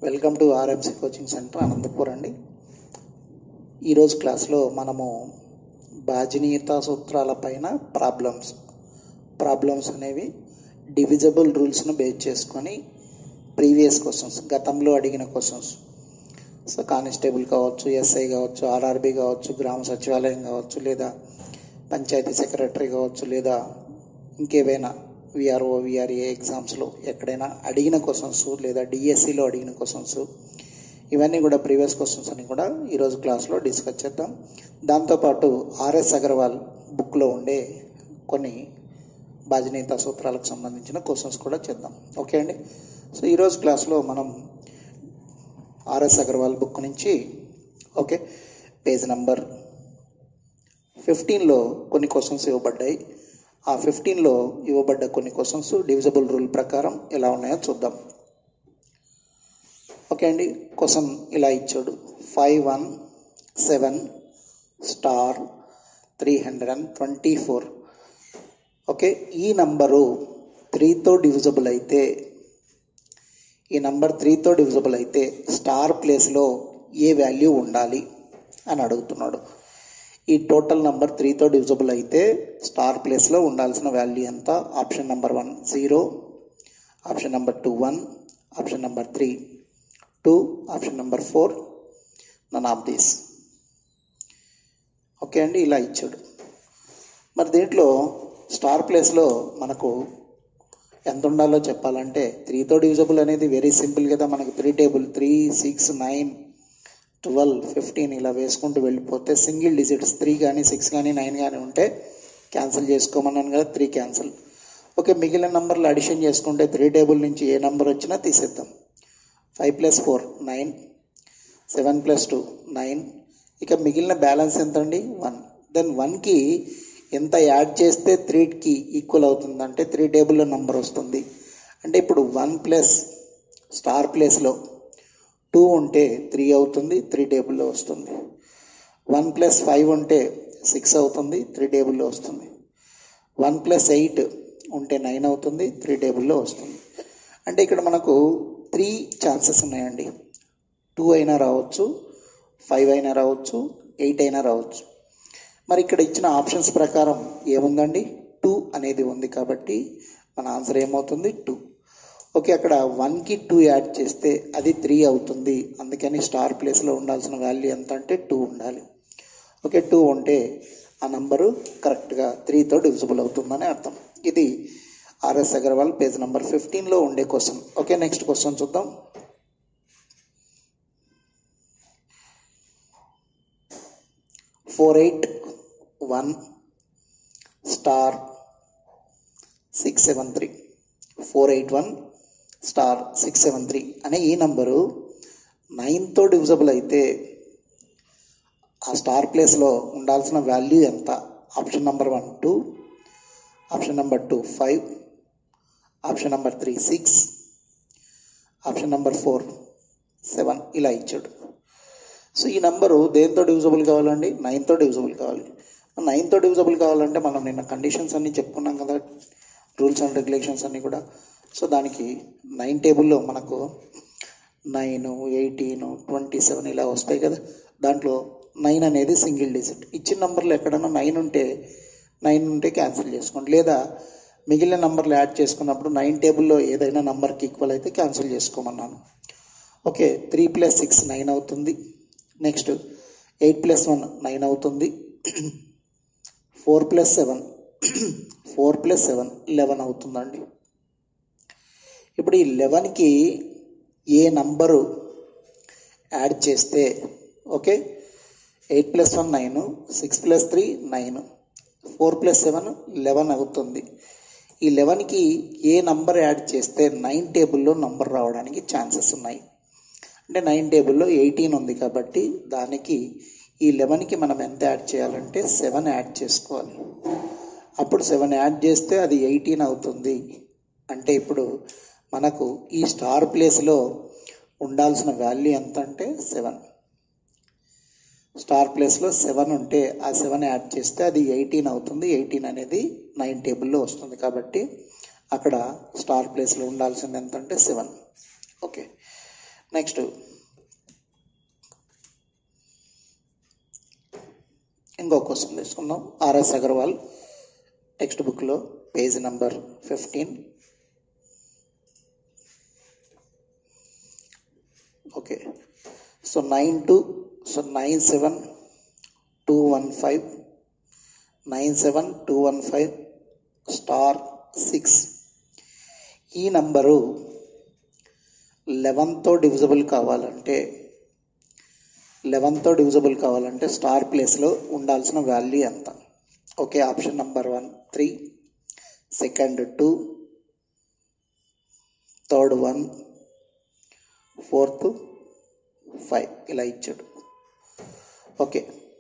welcome to R M C coaching centre Anantapur అండి ఈరోజు క్లాస్లో మనము బాజనీయత సూత్రాల పైన ప్రాబ్లమ్స్ ప్రాబ్లమ్స్ అనేవి డివిజబుల్ రూల్స్ను బేస్ చేసుకొని ప్రీవియస్ క్వశ్చన్స్ గతంలో అడిగిన క్వశ్చన్స్ సో కానిస్టేబుల్ కావచ్చు ఎస్ఐ కావచ్చు ఆర్ఆర్బి కావచ్చు గ్రామ సచివాలయం కావచ్చు లేదా పంచాయతీ సెక్రటరీ కావచ్చు లేదా ఇంకేవైనా విఆర్ఓ విఆర్ఏ ఎగ్జామ్స్లో ఎక్కడైనా అడిగిన క్వశ్చన్స్ లేదా డిఎస్సిలో అడిగిన క్వశ్చన్స్ ఇవన్నీ కూడా ప్రీవియస్ క్వశ్చన్స్ అని కూడా ఈరోజు క్లాస్లో డిస్కస్ చేద్దాం దాంతోపాటు ఆర్ఎస్ అగర్వాల్ బుక్లో ఉండే కొన్ని బాజనీత సూత్రాలకు సంబంధించిన క్వశ్చన్స్ కూడా చేద్దాం ఓకే అండి సో ఈరోజు క్లాస్లో మనం ఆర్ఎస్ అగర్వాల్ బుక్ నుంచి ఓకే పేజ్ నంబర్ ఫిఫ్టీన్లో కొన్ని క్వశ్చన్స్ ఇవ్వబడ్డాయి ఆ ఫిఫ్టీన్లో ఇవ్వబడ్డ కొన్ని క్వశ్చన్స్ డివిజబుల్ రూల్ ప్రకారం ఎలా ఉన్నాయో చూద్దాం ఓకే అండి క్వశ్చన్ ఇలా ఇచ్చాడు five one seven star three hundred and twenty four okay ఈ నంబరు త్రీతో డివిజబుల్ అయితే ఈ నంబర్ త్రీతో డివిజబుల్ అయితే స్టార్ ప్లేస్లో ఏ వాల్యూ ఉండాలి అని అడుగుతున్నాడు ఈ టోటల్ నంబర్ త్రీతో డివిజబుల్ అయితే స్టార్ ప్లేస్లో ఉండాల్సిన వాల్యూ ఎంత option number one zero option number two one option number three two option number four none of these okay అండి ఇలా ఇచ్చాడు మరి దీంట్లో స్టార్ ప్లేస్లో మనకు ఎంత ఉండాలో చెప్పాలంటే త్రీతో డివిజబుల్ అనేది వెరీ సింపుల్ కదా మనకి three table three six nine twelve fifteen ఇలా వేసుకుంటూ వెళ్ళిపోతే సింగిల్ డిజిట్స్ త్రీ కానీ సిక్స్ కానీ నైన్ కానీ ఉంటే క్యాన్సిల్ చేసుకోమన్నాను కదా త్రీ క్యాన్సిల్ ఓకే మిగిలిన నంబర్లు అడిషన్ చేసుకుంటే త్రీ టేబుల్ నుంచి ఏ నంబర్ వచ్చినా తీసేద్దాం five plus four nine seven plus two nine ఇక మిగిలిన బ్యాలెన్స్ ఎంత అండి వన్ దెన్ వన్కి ఎంత యాడ్ చేస్తే త్రీకి ఈక్వల్ అవుతుందంటే త్రీ టేబుల్లో నంబర్ వస్తుంది అంటే ఇప్పుడు వన్ ప్లస్ స్టార్ ప్లేస్లో టూ ఉంటే త్రీ అవుతుంది త్రీ టేబుల్లో వస్తుంది వన్ ప్లస్ ఫైవ్ ఉంటే సిక్స్ అవుతుంది త్రీ టేబుల్లో వస్తుంది వన్ ప్లస్ ఎయిట్ ఉంటే నైన్ అవుతుంది త్రీ టేబుల్లో వస్తుంది అంటే ఇక్కడ మనకు త్రీ ఛాన్సెస్ ఉన్నాయండి టూ అయినా రావచ్చు ఫైవ్ అయినా రావచ్చు ఎయిట్ అయినా రావచ్చు మరి ఇక్కడ ఇచ్చిన ఆప్షన్స్ ప్రకారం ఏముందండి టూ అనేది ఉంది కాబట్టి మన ఆన్సర్ ఏమవుతుంది టూ ఓకే అక్కడ వన్కి టూ యాడ్ చేస్తే అది త్రీ అవుతుంది అందుకని స్టార్ ప్లేస్లో ఉండాల్సిన వాల్యూ ఎంత అంటే టూ ఉండాలి ఓకే టూ ఉంటే ఆ నంబరు కరెక్ట్గా త్రీతో డివిజిబుల్ అవుతుందని అర్థం ఇది ఆర్ఎస్ అగర్వాల్ పేజ్ నెంబర్ ఫిఫ్టీన్లో ఉండే క్వశ్చన్ ఓకే నెక్స్ట్ క్వశ్చన్ చూద్దాం four eight one star six seven three four eight one star six seven three అనే ఈ నంబరు నైన్తో డివిజబుల్ అయితే ఆ స్టార్ ప్లేస్లో ఉండాల్సిన వాల్యూ ఎంత option number one two option number two five option number three six option number four seven ఇలా ఇచ్చాడు సో ఈ నెంబరు దేంతో డివిజబుల్ కావాలండి నైన్తో డివిజబుల్ కావాలి నైన్తో డివిజబుల్ కావాలంటే మనం నిన్న కండిషన్స్ అన్నీ చెప్పుకున్నాం కదా రూల్స్ అండ్ రెగ్యులేషన్స్ అన్నీ కూడా సో దానికి నైన్ టేబుల్లో మనకు నైన్ ఎయిటీన్ ట్వంటీ సెవెన్ ఇలా వస్తాయి కదా దాంట్లో నైన్ అనేది సింగిల్ డిజిట్ ఇచ్చిన నెంబర్లో ఎక్కడైనా నైన్ ఉంటే నైన్ ఉంటే క్యాన్సిల్ చేసుకోండి లేదా మిగిలిన నెంబర్లు యాడ్ చేసుకున్నప్పుడు నైన్ టేబుల్లో ఏదైనా నెంబర్కి ఈక్వల్ అయితే క్యాన్సిల్ చేసుకోమన్నాను okay three plus six nine అవుతుంది next eight plus one nine అవుతుంది four plus seven four plus seven eleven అవుతుందండి ఇప్పుడు ఈ లెవెన్కి ఏ నంబరు యాడ్ చేస్తే okay eight plus one nine six plus three nine four plus seven eleven అవుతుంది ఈ లెవెన్కి ఏ నంబర్ యాడ్ చేస్తే నైన్ టేబుల్లో నంబర్ రావడానికి ఛాన్సెస్ ఉన్నాయి అంటే నైన్ టేబుల్లో ఎయిటీన్ ఉంది కాబట్టి దానికి ఈ లెవెన్కి మనం ఎంత యాడ్ చేయాలంటే సెవెన్ యాడ్ చేసుకోవాలి అప్పుడు సెవెన్ యాడ్ చేస్తే అది ఎయిటీన్ అవుతుంది అంటే ఇప్పుడు మనకు ఈ స్టార్ ప్లేస్లో ఉండాల్సిన వాల్యూ ఎంత అంటే సెవెన్ స్టార్ ప్లేస్లో సెవెన్ ఉంటే ఆ సెవెన్ యాడ్ చేస్తే అది ఎయిటీన్ అవుతుంది ఎయిటీన్ అనేది నైన్ టేబుల్లో వస్తుంది కాబట్టి అక్కడ స్టార్ ప్లేస్లో ఉండాల్సింది ఎంత అంటే సెవెన్ ఓకే నెక్స్ట్ ఇంకో క్వశ్చన్ తీసుకుందాం ఆర్ఎస్ అగర్వాల్ టెక్స్ట్ బుక్లో page number fifteen okay so nine two so nine seven two one five nine seven two one five star six ఈ నంబరు లెవెన్తో డివిజబుల్ కావాలంటే లెవెన్తో డివిజబుల్ కావాలంటే స్టార్ ప్లేస్లో ఉండాల్సిన వాల్యూ ఎంత okay option number one three second two third one fourth five ఇలా ఇచ్చాడు ఓకే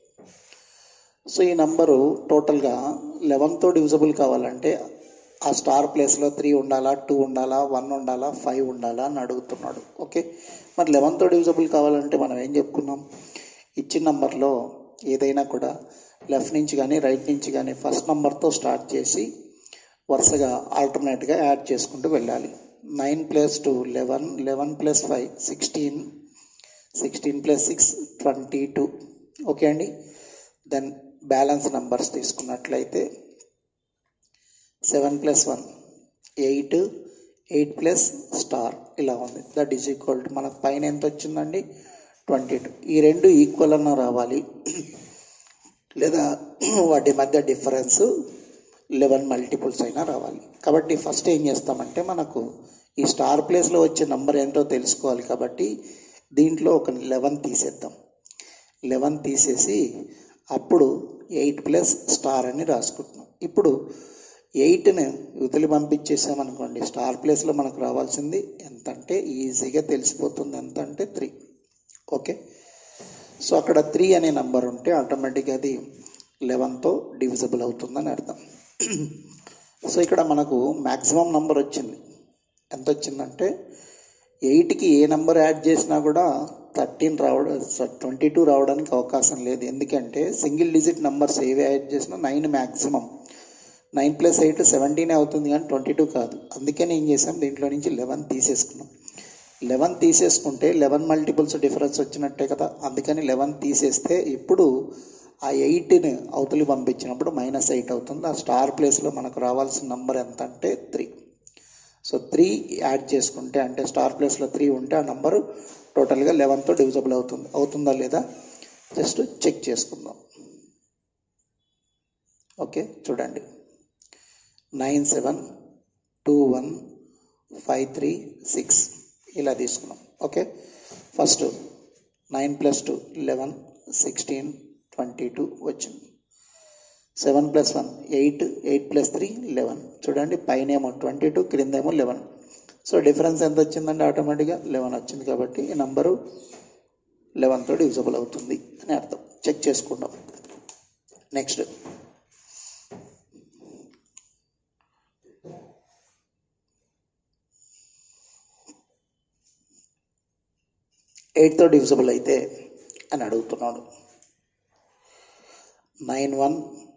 సో ఈ నంబరు టోటల్గా లెవెన్తో డివిజబుల్ కావాలంటే ఆ స్టార్ ప్లేస్లో త్రీ ఉండాలా టూ ఉండాలా వన్ ఉండాలా ఫైవ్ ఉండాలా అని అడుగుతున్నాడు ఓకే మరి లెవెన్తో డివిజబుల్ కావాలంటే మనం ఏం చెప్పుకున్నాం ఇచ్చిన నంబర్లో ఏదైనా కూడా లెఫ్ట్ నుంచి కానీ రైట్ నుంచి కానీ ఫస్ట్ నంబర్తో స్టార్ట్ చేసి వరుసగా ఆల్టర్నేట్గా యాడ్ చేసుకుంటూ వెళ్ళాలి nine plus two eleven eleven plus five sixteen sixteen plus six twenty two okay అండి దెన్ బ్యాలెన్స్ నంబర్స్ తీసుకున్నట్లయితే seven plus one eight eight plus star ఇలా ఉంది దట్ ఈజ్ ఈక్వల్ టు మనకు పైన ఎంత వచ్చిందండి ట్వంటీ టూ ఈ రెండు ఈక్వల్ అన్న రావాలి లేదా వాటి మధ్య డిఫరెన్స్ లెవెన్ మల్టిపుల్స్ అయినా రావాలి కాబట్టి ఫస్ట్ ఏం చేస్తామంటే మనకు ఈ స్టార్ ప్లేస్లో వచ్చే నంబర్ ఏంటో తెలుసుకోవాలి కాబట్టి దీంట్లో ఒక లెవెన్ తీసేద్దాం లెవెన్ తీసేసి అప్పుడు ఎయిట్ ప్లస్ స్టార్ అని రాసుకుంటున్నాం ఇప్పుడు ఎయిట్ని యువతలి పంపించేసామనుకోండి స్టార్ ప్లేస్లో మనకు రావాల్సింది ఎంత అంటే ఈజీగా తెలిసిపోతుంది ఎంత అంటే త్రీ ఓకే సో అక్కడ త్రీ అనే నంబర్ ఉంటే ఆటోమేటిక్గా అది లెవెన్తో డివిజబుల్ అవుతుందని అర్థం సో ఇక్కడ మనకు మ్యాక్సిమం నంబర్ వచ్చింది ఎంత వచ్చిందంటే ఎయిట్కి ఏ నెంబర్ యాడ్ చేసినా కూడా థర్టీన్ రావడం ట్వంటీ టూ రావడానికి అవకాశం లేదు ఎందుకంటే సింగిల్ డిజిట్ నెంబర్స్ ఏవి యాడ్ చేసినా nine maximum nine plus eight సెవెంటీనే అవుతుంది కానీ ట్వంటీ టూ కాదు అందుకని ఏం చేసాం దీంట్లో నుంచి లెవెన్ తీసేసుకున్నాం లెవెన్ తీసేసుకుంటే లెవెన్ మల్టిపుల్స్ డిఫరెన్స్ వచ్చినట్టే కదా అందుకని లెవెన్ తీసేస్తే ఇప్పుడు ఆ ఎయిట్ని అవతలి పంపించినప్పుడు మైనస్ ఎయిట్ అవుతుంది ఆ స్టార్ ప్లేస్లో మనకు రావాల్సిన నంబర్ ఎంత అంటే త్రీ సో త్రీ యాడ్ చేసుకుంటే అంటే స్టార్ ప్లేస్లో త్రీ ఉంటే ఆ నంబరు టోటల్గా లెవెన్తో డివిజబుల్ అవుతుంది అవుతుందా లేదా జస్ట్ చెక్ చేసుకుందాం ఓకే చూడండి nine seven two one five three six ఇలా తీసుకున్నాం okay first nine plus two eleven sixteen twenty two వచ్చింది seven plus one eight eight plus three eleven చూడండి పైన ఏమో ట్వంటీ టూ క్రిందేమో లెవెన్ సో డిఫరెన్స్ ఎంత వచ్చిందంటే ఆటోమేటిక్గా లెవెన్ వచ్చింది కాబట్టి ఈ నంబరు లెవెన్తో డివిజబుల్ అవుతుంది అని అర్థం చెక్ చేసుకుందాం నెక్స్ట్ ఎయిట్తో డివిజబుల్ అయితే అని అడుగుతున్నాడు nine one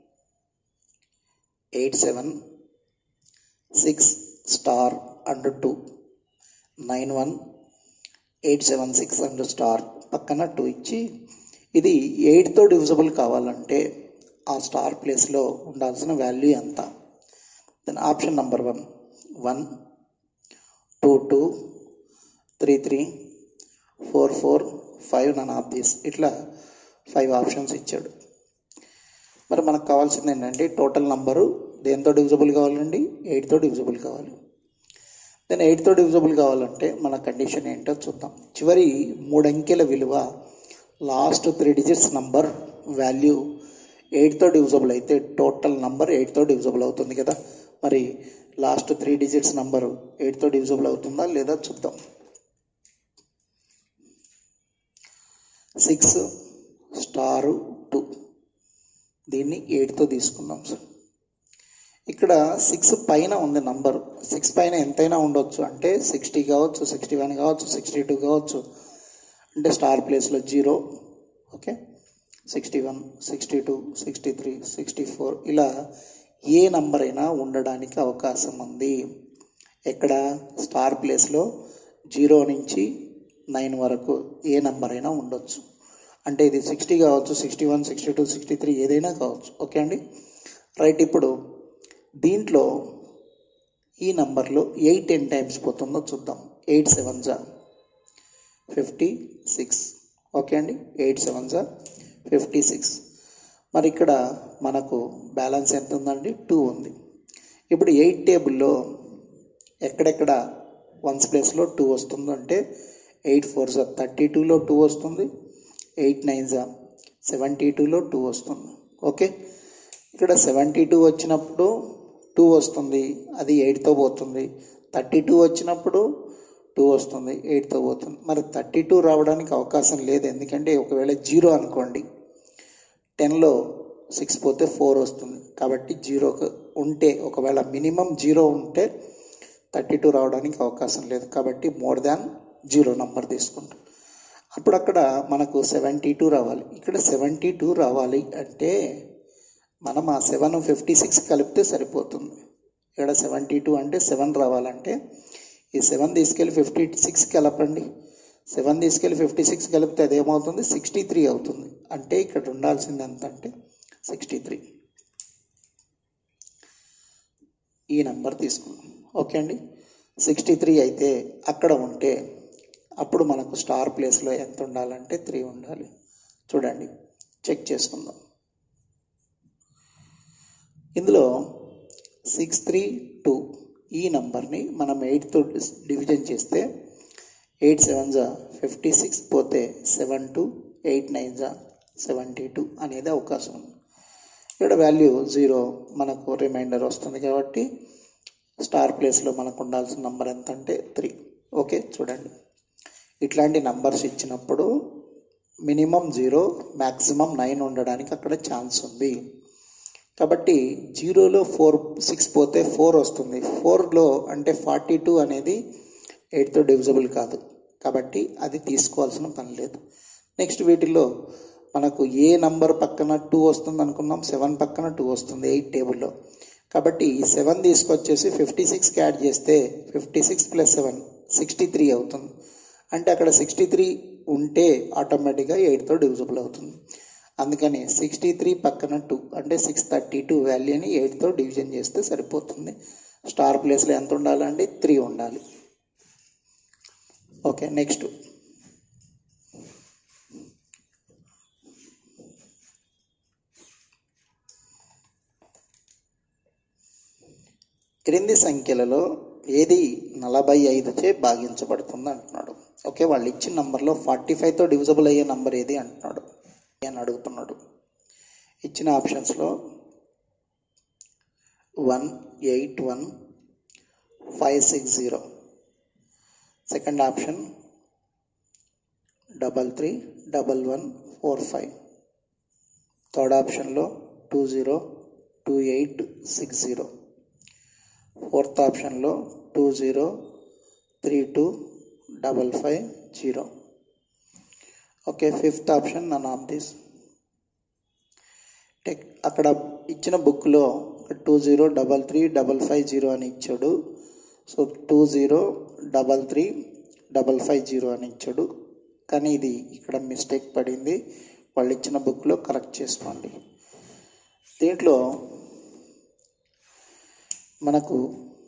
eight seven six star and two nine one eight seven six and star పక్కన టూ ఇచ్చి ఇది ఎయిట్తో డివిజబుల్ కావాలంటే ఆ స్టార్ ప్లేస్లో ఉండాల్సిన వాల్యూ ఎంత then option number one one two two three three four four five none of these ఇట్లా five options ఇచ్చాడు మరి మనకు కావాల్సింది ఏంటంటే టోటల్ నంబరు దేంతో డివిజబుల్ కావాలండి ఎయిట్తో డివిజబుల్ కావాలి దెన్ ఎయిట్తో డివిజబుల్ కావాలంటే మన కండిషన్ ఏంటో చూద్దాం చివరి మూడు అంకెల విలువ last three digits number value ఎయిట్తో డివిజబుల్ అయితే టోటల్ నంబర్ ఎయిట్తో డివిజబుల్ అవుతుంది కదా మరి లాస్ట్ త్రీ డిజిట్స్ నంబరు ఎయిట్తో డివిజబుల్ అవుతుందా లేదా చూద్దాం సిక్స్ స్టారు టూ దీన్ని ఎయిట్తో తీసుకున్నాం సార్ ఇక్కడ సిక్స్ పైన ఉంది నంబర్ సిక్స్ పైన ఎంతైనా ఉండొచ్చు అంటే సిక్స్టీ కావచ్చు సిక్స్టీ వన్ కావచ్చు సిక్స్టీ టూ కావచ్చు అంటే స్టార్ ప్లేస్లో zero okay sixty one sixty two sixty three sixty four ఇలా ఏ నంబర్ అయినా ఉండడానికి అవకాశం ఉంది ఎక్కడ స్టార్ ప్లేస్లో జీరో నుంచి నైన్ వరకు ఏ నెంబర్ అయినా ఉండొచ్చు అంటే ఇది సిక్స్టీ కావచ్చు sixty one sixty two sixty three ఏదైనా కావచ్చు ఓకే అండి రైట్ ఇప్పుడు దీంట్లో ఈ నంబర్లో ఎయిట్ ఎన్ టైమ్స్ పోతుందో చూద్దాం ఎయిట్ సెవెన్ జా ఫిఫ్టీ సిక్స్ ఓకే అండి ఎయిట్ సెవెన్ జా ఫిఫ్టీ సిక్స్ మరి ఇక్కడ మనకు బ్యాలెన్స్ ఎంత ఉందండి టూ ఉంది ఇప్పుడు ఎయిట్ టేబుల్లో ఎక్కడెక్కడ వన్స్ ప్లేస్లో టూ వస్తుందో అంటే ఎయిట్ ఫోర్ జా థర్టీ టూలో టూ వస్తుంది ఎయిట్ నైన్ జా సెవెంటీ టూలో టూ వస్తుంది ఓకే ఇక్కడ సెవెంటీ టూ వచ్చినప్పుడు టూ వస్తుంది అది ఎయిట్తో పోతుంది థర్టీ టూ వచ్చినప్పుడు టూ వస్తుంది ఎయిట్తో పోతుంది మరి థర్టీ టూ రావడానికి అవకాశం లేదు ఎందుకంటే ఒకవేళ జీరో అనుకోండి టెన్లో సిక్స్ పోతే ఫోర్ వస్తుంది కాబట్టి జీరో ఉంటే ఒకవేళ మినిమం జీరో ఉంటే థర్టీ టూ రావడానికి అవకాశం లేదు కాబట్టి మోర్ దాన్ జీరో నంబర్ తీసుకుంటాం అప్పుడు అక్కడ మనకు సెవెంటీ టూ రావాలి ఇక్కడ సెవెంటీ టూ రావాలి అంటే మనం ఆ సెవెన్ ఫిఫ్టీ సిక్స్ కలిపితే సరిపోతుంది ఇక్కడ సెవెంటీ టూ అంటే సెవెన్ రావాలంటే ఈ సెవెన్ తీసుకెళ్ళి ఫిఫ్టీ సిక్స్ కలపండి సెవెన్ తీసుకెళ్ళి ఫిఫ్టీ సిక్స్ కలిపితే అది ఏమవుతుంది సిక్స్టీ త్రీ అవుతుంది అంటే ఇక్కడ ఉండాల్సింది ఎంత అంటే సిక్స్టీ త్రీ ఈ నెంబర్ తీసుకున్నాం ఓకే అండి సిక్స్టీ త్రీ అయితే అక్కడ ఉంటే అప్పుడు మనకు స్టార్ ప్లేస్లో ఎంత ఉండాలంటే త్రీ ఉండాలి చూడండి చెక్ చేసుకుందాం ఇందులో సిక్స్ త్రీ టూ ఈ నంబర్ని మనం ఎయిట్తో డివిజన్ చేస్తే ఎయిట్ సెవెన్ జా ఫిఫ్టీ సిక్స్ పోతే సెవెన్ టూ ఎయిట్ నైన్ జా సెవెంటీ టూ అనేది అవకాశం ఉంది ఇక్కడ వాల్యూ జీరో మనకు రిమైండర్ వస్తుంది కాబట్టి స్టార్ ప్లేస్లో మనకు ఉండాల్సిన నంబర్ ఎంత అంటే త్రీ ఓకే చూడండి ఇట్లాంటి నంబర్స్ ఇచ్చినప్పుడు మినిమం జీరో మ్యాక్సిమం నైన్ ఉండడానికి అక్కడ ఛాన్స్ ఉంది కాబట్టి జీరోలో ఫోర్ సిక్స్ పోతే ఫోర్ వస్తుంది ఫోర్లో అంటే ఫార్టీ టూ అనేది ఎయిట్తో డివిజబుల్ కాదు కాబట్టి అది తీసుకోవాల్సిన పని లేదు నెక్స్ట్ వీటిల్లో మనకు ఏ నంబర్ పక్కన టూ వస్తుంది అనుకున్నాం సెవెన్ పక్కన టూ వస్తుంది ఎయిట్ టేబుల్లో కాబట్టి ఈ సెవెన్ తీసుకొచ్చేసి ఫిఫ్టీ సిక్స్కి యాడ్ చేస్తే fifty six plus seven sixty three అవుతుంది అంటే అక్కడ సిక్స్టీ త్రీ ఉంటే ఆటోమేటిక్గా ఎయిట్తో డివిజబుల్ అవుతుంది అందుకని సిక్స్టీ త్రీ పక్కన టూ అంటే సిక్స్ థర్టీ టూ వాల్యూని ఎయిట్తో డివిజన్ చేస్తే సరిపోతుంది స్టార్ ప్లేస్లో ఎంత ఉండాలండి త్రీ ఉండాలి ఓకే నెక్స్ట్ క్రింది సంఖ్యలలో ఏది నలభై ఐదుచే భాగించబడుతుంది అంటున్నాడు ఓకే వాళ్ళు ఇచ్చిన నంబర్లో ఫార్టీ ఫైవ్తో డివిజబుల్ అయ్యే నంబర్ ఏది అంటున్నాడు అని అడుగుతున్నాడు ఇచ్చిన ఆప్షన్స్లో one eight one five six zero second option double three double one four five third ఆప్షన్లో two zero two eight six zero fourth ఆప్షన్లో two zero three two double five zero okay fifth option none of this tech అక్కడ ఇచ్చిన బుక్లో two zero double three double five zero అని ఇచ్చాడు so two zero double three double five zero అని ఇచ్చాడు కానీ ఇది ఇక్కడ మిస్టేక్ పడింది వాళ్ళు ఇచ్చిన బుక్లో కరెక్ట్ చేసుకోండి దీంట్లో మనకు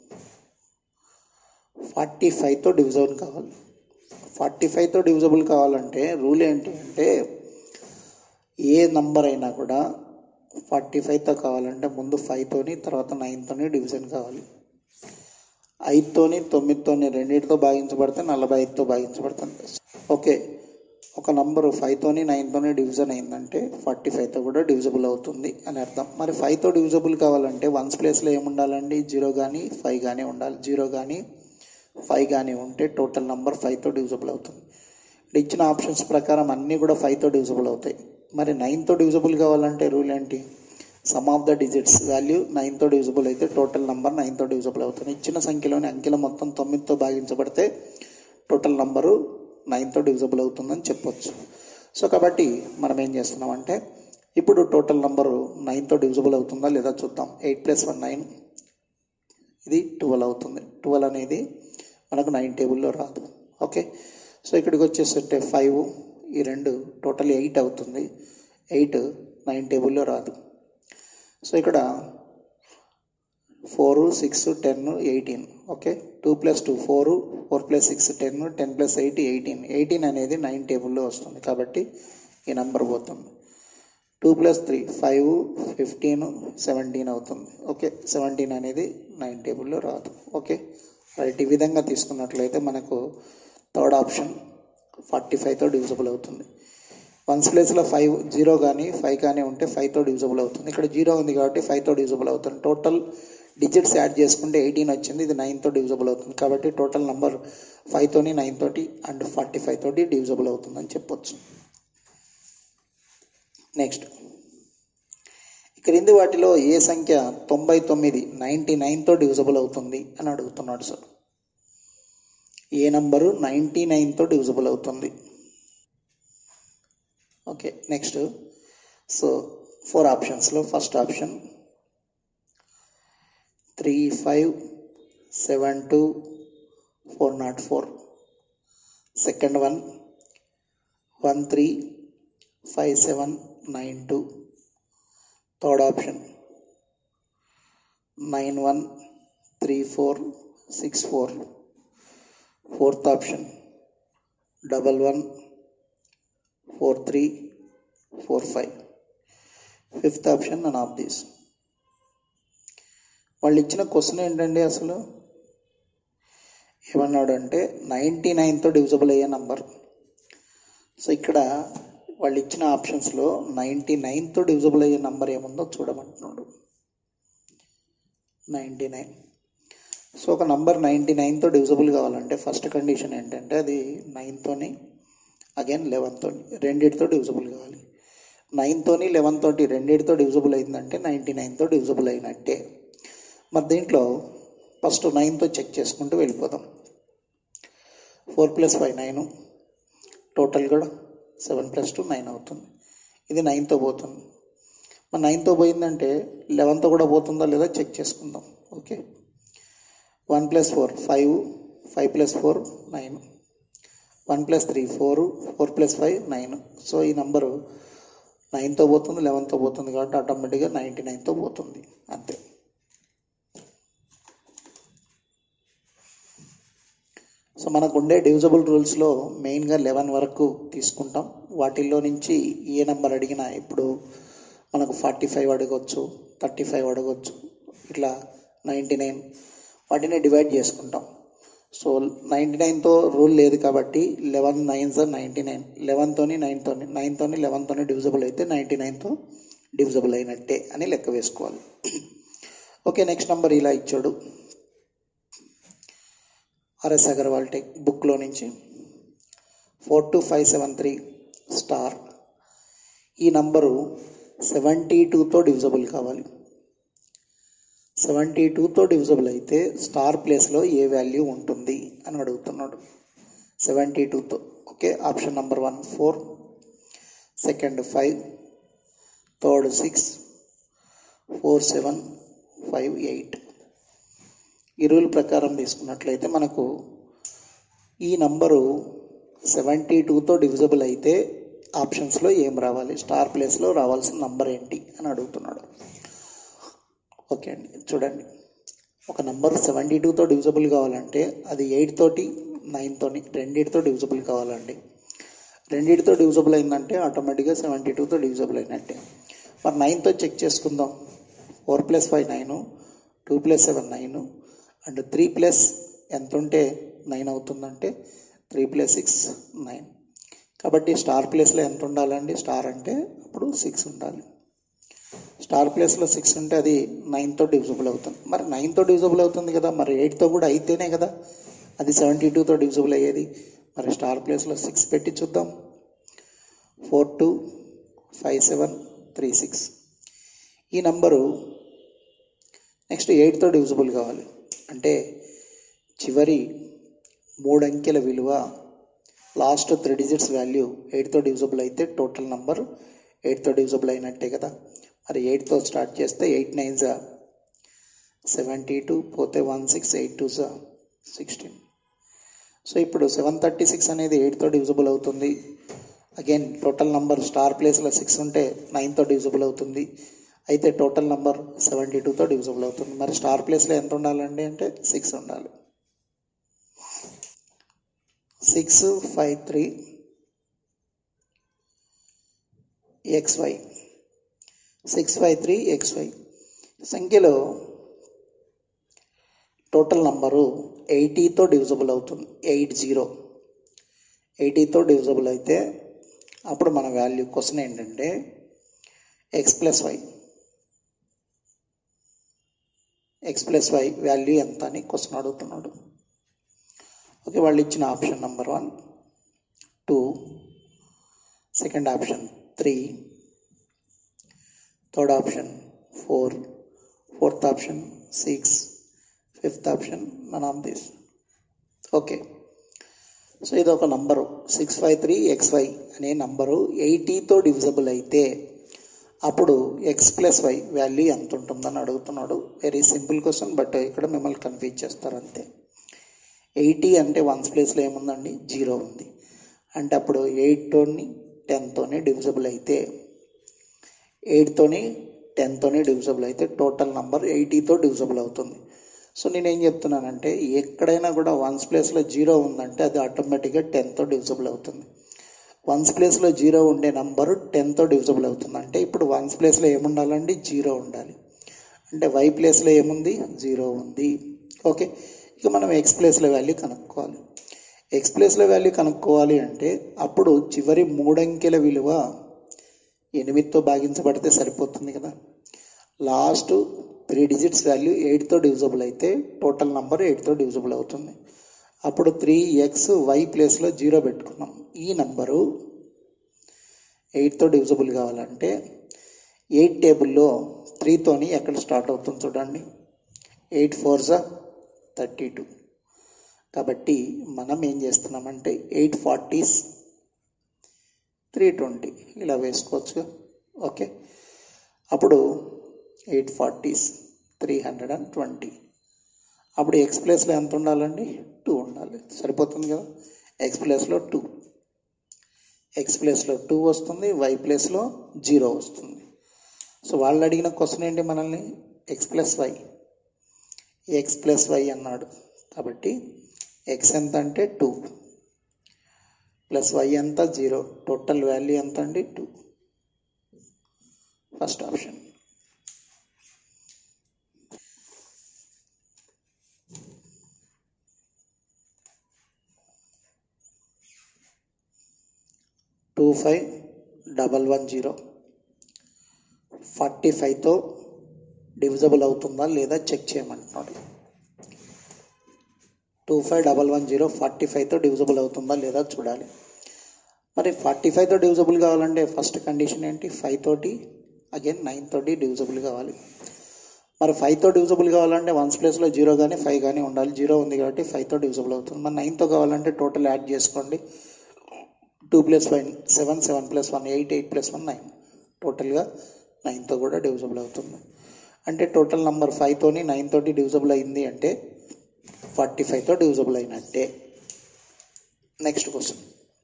ఫార్టీ ఫైవ్తో డివిజబుల్ కావాలి ఫార్టీ ఫైవ్తో డివిజబుల్ కావాలంటే రూల్ ఏంటి అంటే ఏ నంబర్ అయినా కూడా ఫార్టీ ఫైవ్తో కావాలంటే ముందు ఫైవ్తోని తర్వాత నైన్తోని డివిజన్ కావాలి ఐదుతోని తొమ్మిదితోని రెండింటితో భాగించబడితే నలభై ఐదుతో భాగించబడుతుంది ఓకే ఒక నంబరు ఫైవ్తోని నైన్తోని డివిజన్ అయిందంటే ఫార్టీ ఫైవ్తో కూడా డివిజబుల్ అవుతుంది అని అర్థం మరి ఫైవ్తో డివిజబుల్ కావాలంటే వన్స్ ప్లేస్లో ఏముండాలండి జీరో కానీ ఫైవ్ కానీ ఉండాలి జీరో కానీ ఫైవ్ కానీ ఉంటే టోటల్ నంబర్ ఫైవ్తో డివిజబుల్ అవుతుంది ఇక్కడ ఇచ్చిన ఆప్షన్స్ ప్రకారం అన్నీ కూడా ఫైవ్తో డివిజబుల్ అవుతాయి మరి నైన్తో డివిజబుల్ కావాలంటే రూల్ ఏంటి sum of the digits value నైన్తో డివిజబుల్ అయితే టోటల్ నంబర్ నైన్తో డివిజబుల్ అవుతుంది ఇచ్చిన సంఖ్యలోని అంకెల మొత్తం తొమ్మిదితో భాగించబడితే టోటల్ నంబరు నైన్తో డివిజబుల్ అవుతుందని చెప్పొచ్చు సో కాబట్టి మనం ఏం చేస్తున్నామంటే ఇప్పుడు టోటల్ నంబరు నైన్తో డివిజబుల్ అవుతుందా లేదా చూద్దాం ఎయిట్ ప్లస్ వన్ నైన్ ఇది ట్వెల్వ్ అవుతుంది ట్వెల్వ్ అనేది మనకు నైన్ టేబుల్లో రాదు ఓకే సో ఇక్కడికి వచ్చేసంటే ఫైవ్ ఈ రెండు టోటల్ ఎయిట్ అవుతుంది ఎయిట్ నైన్ టేబుల్లో రాదు సో ఇక్కడ four six ten eighteen okay two plus two four four plus six ten ten plus eight eighteen eighteen అనేది నైన్ టేబుల్లో వస్తుంది కాబట్టి ఈ నెంబర్ పోతుంది two plus three five fifteen seventeen అవుతుంది ఓకే సెవెంటీన్ అనేది నైన్ టేబుల్లో రాదు ఓకే రైట్ ఈ విధంగా తీసుకున్నట్లయితే మనకు థర్డ్ ఆప్షన్ ఫార్టీ ఫైవ్తో డివిజబుల్ అవుతుంది వన్స్ ప్లేస్లో ఫైవ్ జీరో కానీ ఫైవ్ కానీ ఉంటే ఫైవ్తో డివిజబుల్ అవుతుంది ఇక్కడ జీరో ఉంది కాబట్టి ఫైవ్తో డివిజబుల్ అవుతుంది టోటల్ డిజిట్స్ యాడ్ చేసుకుంటే ఎయిటీన్ వచ్చింది ఇది నైన్తో డివిజబుల్ అవుతుంది కాబట్టి టోటల్ నెంబర్ ఫైవ్తోని నైన్ తోటి అండ్ ఫార్టీ ఫైవ్ తోటి డివిజబుల్ అవుతుందని చెప్పొచ్చు నెక్స్ట్ క్రింది వాటిలో ఏ సంఖ్య తొంభై తొమ్మిది నైంటీ నైన్తో డివిజబుల్ అవుతుంది అని అడుగుతున్నాడు సార్ ఏ నంబరు నైంటీ నైన్తో డివిజబుల్ అవుతుంది ఓకే నెక్స్ట్ సో ఫోర్ ఆప్షన్స్లో first option three five seven two four not four second one one three five seven nine two third option nine one three four six four fourth option double one four three four five fifth option none of these వాళ్ళు ఇచ్చిన question ఏంటండి అసలు ఏమన్నాడు అంటే ninety నైన్తో divisible అయ్యే number so ఇక్కడ వాళ్ళు ఇచ్చిన ఆప్షన్స్లో నైంటీ నైన్తో డివిజబుల్ అయ్యే నంబర్ ఏముందో చూడమంటున్నాడు నైంటీ నైన్ సో ఒక నంబర్ నైంటీ నైన్తో డివిజబుల్ కావాలంటే ఫస్ట్ కండిషన్ ఏంటంటే అది నైన్తోని అగైన్ లెవెన్తో రెండిటితో డివిజబుల్ కావాలి నైన్తోని లెవెన్ తోటి రెండిటితో డివిజబుల్ అయిందంటే నైంటీ నైన్తో డివిజబుల్ అయినట్టే మరి దీంట్లో ఫస్ట్ నైన్తో చెక్ చేసుకుంటూ వెళ్ళిపోదాం four plus five nine total కూడా సెవెన్ ప్లస్ టూ నైన్ అవుతుంది ఇది నైన్తో పోతుంది మరి నైన్తో పోయిందంటే లెవెన్తో కూడా పోతుందా లేదా చెక్ చేసుకుందాం okay one plus four five five plus four nine one plus three four four plus five nine so ఈ నంబరు నైన్తో పోతుంది లెవెన్తో పోతుంది కాబట్టి ఆటోమేటిక్గా నైంటీ నైన్తో పోతుంది అంతే సో మనకు ఉండే డివిజబుల్ రూల్స్లో మెయిన్గా లెవెన్ వరకు తీసుకుంటాం వాటిల్లో నుంచి ఏ నెంబర్ అడిగినా ఇప్పుడు మనకు ఫార్టీ ఫైవ్ అడగవచ్చు థర్టీ ఫైవ్ అడగవచ్చు ఇట్లా నైంటీ నైన్ వాటిని డివైడ్ చేసుకుంటాం సో నైంటీ నైన్తో రూల్ లేదు కాబట్టి eleven nine sir ninety nine లెవెన్తోని నైన్తోని నైన్తోని లెవెన్తోని డివిజబుల్ అయితే నైంటీ నైన్తో డివిజబుల్ అయినట్టే అని లెక్క వేసుకోవాలి ఓకే నెక్స్ట్ నెంబర్ ఇలా ఇచ్చాడు ఆర్ఎస్ అగర్వాల్ టెక్ బుక్లో నుంచి four two five seven three star ఈ నంబరు సెవెంటీ టూతో డివిజబుల్ కావాలి సెవెంటీ టూతో డివిజబుల్ అయితే స్టార్ ప్లేస్లో ఏ వాల్యూ ఉంటుంది అని అడుగుతున్నాడు సెవెంటీ టూతో okay option number one four second five third six four seven five eight ఈ రూల్ ప్రకారం తీసుకున్నట్లయితే మనకు ఈ నంబరు సెవెంటీ టూతో డివిజబుల్ అయితే ఆప్షన్స్లో ఏం రావాలి స్టార్ ప్లేస్లో రావాల్సిన నంబర్ ఏంటి అని అడుగుతున్నాడు ఓకే అండి చూడండి ఒక నంబర్ సెవెంటీ టూతో డివిజబుల్ కావాలంటే అది ఎయిట్ తోటి నైన్ తోని రెండింటితో డివిజబుల్ కావాలండి రెండింటితో డివిజబుల్ అయిందంటే ఆటోమేటిక్గా సెవెంటీ టూతో డివిజబుల్ అయినట్టే మరి నైన్తో చెక్ చేసుకుందాం four plus five nine two plus seven nine and three plus ఎంత ఉంటే నైన్ అవుతుందంటే త్రీ ప్లస్ సిక్స్ నైన్ కాబట్టి స్టార్ ప్లేస్లో ఎంత ఉండాలండి స్టార్ అంటే అప్పుడు సిక్స్ ఉండాలి స్టార్ ప్లేస్లో సిక్స్ ఉంటే అది నైన్తో డివిజబుల్ అవుతుంది మరి నైన్తో డివిజబుల్ అవుతుంది కదా మరి ఎయిట్తో కూడా అయితేనే కదా అది సెవెంటీ టూతో డివిజబుల్ అయ్యేది మరి స్టార్ ప్లేస్లో సిక్స్ పెట్టి చూద్దాం four two five seven three six ఈ నంబరు నెక్స్ట్ ఎయిట్తో డివిజబుల్ కావాలి అంటే చివరి మూడు అంకెల విలువ లాస్ట్ త్రీ డిజిట్స్ వాల్యూ ఎయిట్తో డివిజబుల్ అయితే టోటల్ నంబర్ ఎయిట్తో డివిజబుల్ అయినట్టే కదా మరి ఎయిట్తో స్టార్ట్ చేస్తే ఎయిట్ నైన్ జా సెవెంటీ టూ పోతే వన్ సిక్స్ ఎయిట్ టూ జా సిక్స్టీన్ సో ఇప్పుడు సెవెన్ థర్టీ సిక్స్ అనేది ఎయిట్తో డివిజిబుల్ అవుతుంది అగైన్ టోటల్ నంబర్ స్టార్ ప్లేస్లో సిక్స్ ఉంటే నైన్తో డివిజిబుల్ అవుతుంది అయితే టోటల్ నంబర్ సెవెంటీ టూతో డివిజిబుల్ అవుతుంది మరి స్టార్ ప్లేస్లో ఎంత ఉండాలండి అంటే సిక్స్ ఉండాలి six five three X Y six five three X Y సంఖ్యలో టోటల్ నంబరు ఎయిటీతో డివిజిబుల్ అవుతుంది ఎయిట్ జీరో ఎయిటీతో డివిజిబుల్ అయితే అప్పుడు మన వాల్యూ క్వశ్చన్ ఏంటంటే X plus Y X plus Y value ఎంత అని క్వశ్చన్ అడుగుతున్నాడు ఓకే వాళ్ళు ఇచ్చిన option number one two second option three third option four fourth option six fifth option none of this okay so ఇది ఒక number six five three X Y అనే number ఎయిటీతో divisible అయితే అప్పుడు ఎక్స్ ప్లస్ వై వాల్యూ ఎంత ఉంటుందని అడుగుతున్నాడు very simple question but ఇక్కడ మిమ్మల్ని కన్ఫ్యూజ్ చేస్తారు అంతే ఎయిటీ అంటే వన్స్ ప్లేస్లో ఏముందండి జీరో ఉంది అంటే అప్పుడు ఎయిట్తోని టెన్తోని డివిజబుల్ అయితే ఎయిట్తోని టెన్తోని డివిజబుల్ అయితే టోటల్ నంబర్ ఎయిటీతో డివిజబుల్ అవుతుంది సో నేను ఏం చెప్తున్నానంటే ఎక్కడైనా కూడా వన్స్ ప్లేస్లో జీరో ఉందంటే అది ఆటోమేటిక్గా టెన్తో డివిజబుల్ అవుతుంది వన్స్ ప్లేస్లో జీరో ఉండే నంబరు టెన్తో డివిజబుల్ అవుతుంది అంటే ఇప్పుడు వన్స్ ప్లేస్లో ఏముండాలండి జీరో ఉండాలి అంటే వై ప్లేస్లో ఏముంది జీరో ఉంది ఓకే ఇక మనం ఎక్స్ ప్లేస్లో వాల్యూ కనుక్కోవాలి ఎక్స్ ప్లేస్లో వాల్యూ కనుక్కోవాలి అంటే అప్పుడు చివరి మూడంకెల విలువ ఎనిమిదితో భాగించబడితే సరిపోతుంది కదా లాస్ట్ త్రీ డిజిట్స్ వాల్యూ ఎయిట్తో డివిజబుల్ అయితే టోటల్ నంబర్ ఎయిట్తో డివిజబుల్ అవుతుంది అప్పుడు త్రీ ఎక్స్ వై ప్లేస్లో జీరో పెట్టుకున్నాం ఈ నంబరు ఎయిట్తో డివిజబుల్ కావాలంటే ఎయిట్ టేబుల్లో త్రీతోని ఎక్కడ స్టార్ట్ అవుతుంది చూడండి ఎయిట్ ఫోర్జా థర్టీ టూ కాబట్టి మనం ఏం చేస్తున్నామంటే ఎయిట్ ఫార్టీస్ త్రీ ట్వంటీ ఇలా వేసుకోవచ్చు ఓకే అప్పుడు eight forties three hundred and twenty అప్పుడు ఎక్స్ ప్లేస్లో ఎంత ఉండాలండి టూ ఉండాలి సరిపోతుంది కదా ఎక్స్ ప్లేస్లో టూ ఎక్స్ ప్లేస్లో టూ వస్తుంది వై ప్లేస్లో జీరో వస్తుంది సో వాళ్ళు అడిగిన క్వశ్చన్ ఏంటి మనల్ని X plus Y X plus Y అన్నాడు కాబట్టి ఎక్స్ ఎంత అంటే టూ ప్లస్ వై ఎంత జీరో టోటల్ వాల్యూ ఎంత అండి two first option two five double one zero forty ఫైవ్తో డివిజబుల్ అవుతుందా లేదా చెక్ చేయమంటున్నాడు two five double one zero forty ఫైవ్తో డివిజబుల్ అవుతుందా లేదా చూడాలి మరి ఫార్టీ ఫైవ్తో డివిజబుల్ కావాలంటే ఫస్ట్ కండిషన్ ఏంటి ఫైవ్ తోటి అగైన్ నైన్ తోటి డివిజబుల్ కావాలి మరి ఫైవ్తో డివిజబుల్ కావాలంటే వన్స్ ప్లేస్లో జీరో కానీ ఫైవ్ కానీ ఉండాలి జీరో ఉంది కాబట్టి ఫైవ్తో డివిజబుల్ అవుతుంది మరి నైన్తో కావాలంటే టోటల్ యాడ్ చేసుకోండి two plus five seven seven plus one eight eight plus one nine టోటల్గా నైన్తో కూడా డివిజబుల్ అవుతుంది అంటే టోటల్ నంబర్ ఫైవ్తోని నైన్ తోటి డివిజబుల్ అయింది అంటే ఫార్టీ ఫైవ్తో డివిజబుల్ అయినట్టే next question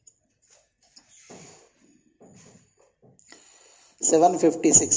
seven fifty six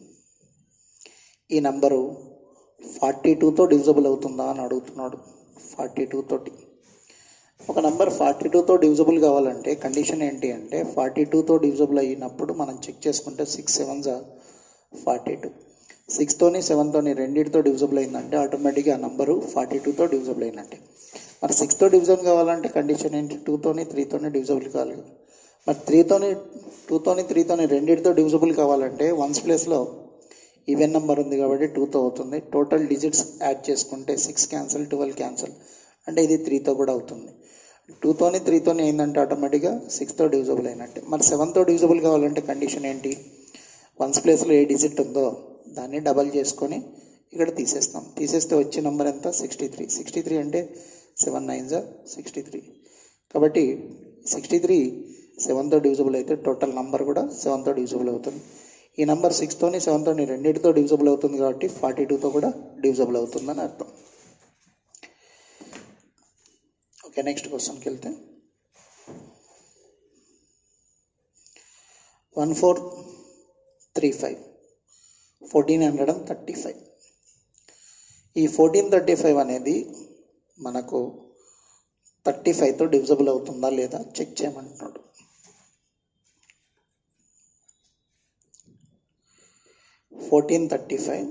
ఈ నంబరు ఫార్టీ టూతో డివిజబుల్ అవుతుందా అని అడుగుతున్నాడు ఫార్టీ టూ తోటి ఒక నంబర్ ఫార్టీ టూతో డివిజబుల్ కావాలంటే కండిషన్ ఏంటి అంటే ఫార్టీ టూతో డివిజబుల్ అయినప్పుడు మనం చెక్ చేసుకుంటే సిక్స్ సెవెన్ జా ఫార్టీ టూ సిక్స్తోని సెవెన్తోని రెండింటితో డివిజబుల్ అయిందంటే ఆటోమేటిక్గా ఆ నంబరు ఫార్టీ టూతో డివిజబుల్ అయినట్టే మరి సిక్స్తో డివిజన్ కావాలంటే కండిషన్ ఏంటి టూతోని త్రీతోని డివిజబుల్ కావాలి మరి త్రీతోని టూతోని త్రీతోని రెండింటితో డివిజబుల్ కావాలంటే వన్స్ ప్లేస్లో ఈవెన్ నెంబర్ ఉంది కాబట్టి టూతో అవుతుంది టోటల్ డిజిట్స్ యాడ్ చేసుకుంటే సిక్స్ క్యాన్సిల్ ట్వెల్వ్ క్యాన్సిల్ అంటే ఇది త్రీతో కూడా అవుతుంది టూతోని త్రీతోని ఏంటంటే ఆటోమేటిక్గా సిక్స్తో డివిజబుల్ అయినట్టే మరి సెవెన్తో డివిజబుల్ కావాలంటే కండిషన్ ఏంటి వన్స్ ప్లేస్లో ఏ డిజిట్ ఉందో దాన్ని డబల్ చేసుకొని ఇక్కడ తీసేస్తాం తీసేస్తే వచ్చే నెంబర్ ఎంత సిక్స్టీ త్రీ సిక్స్టీ త్రీ అంటే సెవెన్ నైన్ జా సిక్స్టీ త్రీ కాబట్టి సిక్స్టీ త్రీ సెవెన్తో డివిజబుల్ అయితే టోటల్ నంబర్ కూడా సెవెన్తో డివిజబుల్ అవుతుంది ఈ నంబర్ సిక్స్తోని సెవెన్తోని రెండింటితో డివిజబుల్ అవుతుంది కాబట్టి ఫార్టీ టూతో కూడా డివిజబుల్ అవుతుందని అర్థం ఓకే నెక్స్ట్ క్వశ్చన్కి వెళ్తే one four three five fourteen hundred and thirty five ఈ ఫోర్టీన్ థర్టీ ఫైవ్ అనేది మనకు థర్టీ ఫైవ్తో డివిజబుల్ అవుతుందా లేదా చెక్ చేయమంటున్నాడు ఫోర్టీన్ థర్టీ ఫైవ్